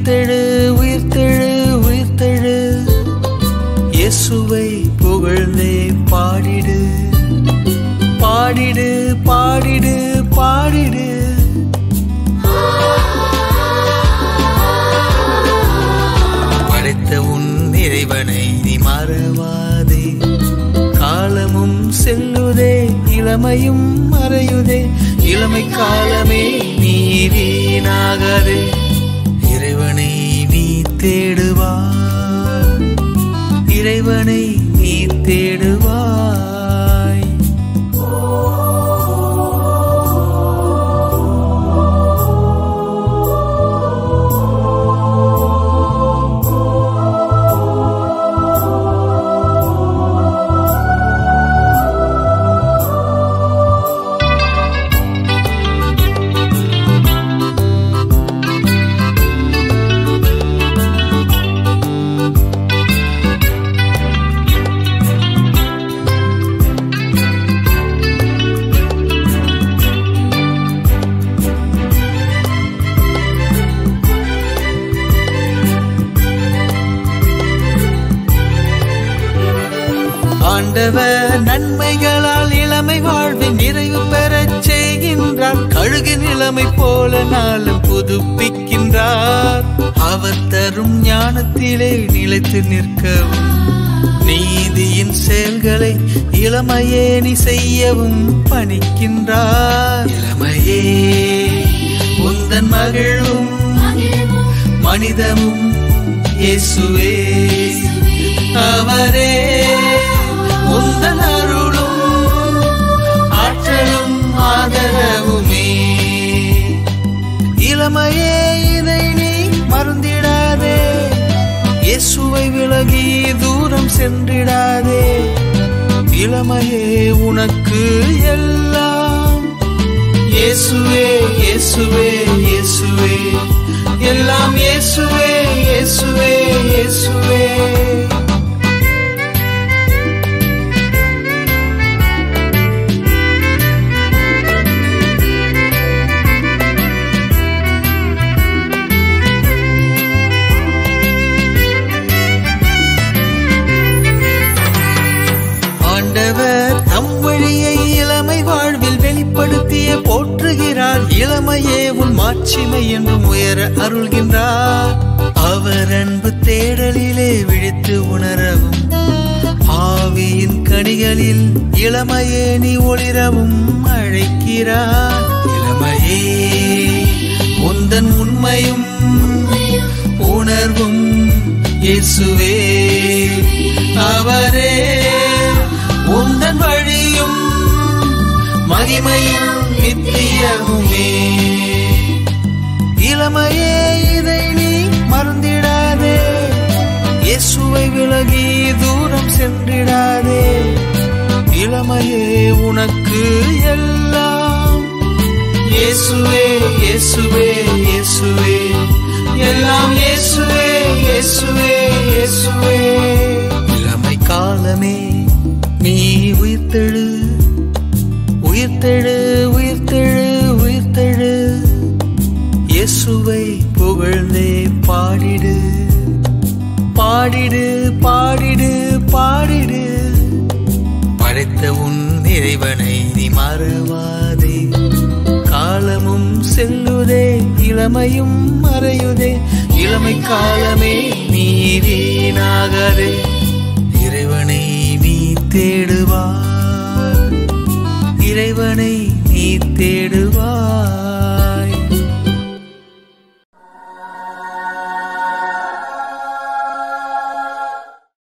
உயிர்த்தெழு உயிர்த்தெழு உயிர்த்தெழு இயேசுவை புகழ்ந்தே பாடிடு பாடிடு பாடிடு பாடிடு படைத்த உன் இறைவனை நீ மறவாதே காலமும் செல்லுதே இளமையும் மறையுதே இளமை காலமே நீ வீணாகாதே இறைவனை நீ தேடுவாய் இறைவனை நீ தேடுவாய் ஆண்டவர் நன்மைகளால் இளமை வாழ்வின் நிறைவு பெறச் செய்கின்றார் கழுகு நிலைமை போல நாளும் புதுப்பிக்கின்றார் அவர் தரும் ஞானத்திலே நிலைத்து நிற்கவும் நீதியின் செயல்களை இளமையே நீ செய்யவும் பணிக்கின்றார் இளமையே உந்தன் மகிழ்வும் மனிதமும் இயேசுவே அவரே உந்தன் அருளும் ஆற்றலும் ஆதரவுமே இளமையே இதை நீ மறந்திடாதே இயேசுவை விலகி தூரம் சென்றிடாதே இளமையே உனக்கு எல்லாம் இயேசுவே இயேசுவே இயேசுவே எல்லாம் இயேசுவே இயேசுவே இயேசுவே ஆண்டவர் தம் வழியை இளமை வாழ்வில் வெளிப்படுத்திய போற்றுகிறார் இளமையே உன் மாட்சிமை என்றும் உயர அருள்கின்றார் அவர் அன்பு தேடலிலே விழித்து உணரவும் ஆவியின் கனிகளில் இளமையே நீ ஒளிரவும் அழைக்கிறார் இளமையே உந்தன் உண்மையும் உணர்வும் இயேசுவே அவரே உந்தன் வழியும் மகிமையும் நித்தியமுமே இளமையே இதை நீ மறந்திடாதே இயேசுவை விலகி தூரம் சென்றிடாதே இளமையே உனக்கு எல்லாம் இயேசுவே இயேசுவே இயேசுவே எல்லாம் இயேசுவே இயேசுவே இயேசுவே இளமை காலமே நீ உயிர்த்தெழு உயிர்த்தெழு உயிர்த்தெழு உயிர்த்தெழு இயேசுவை புகழ்ந்தே பாடிடு பாடிடு பாடிடு பாடிடு படைத்த உன் இறைவனை நீ மறவாதே காலமும் செல்லுதே இளமையும் மறையுதே இளமை காலமே நீ வீணாகாதே இறைவனை நீ தேடுவார் இறைவனை நீ தேடு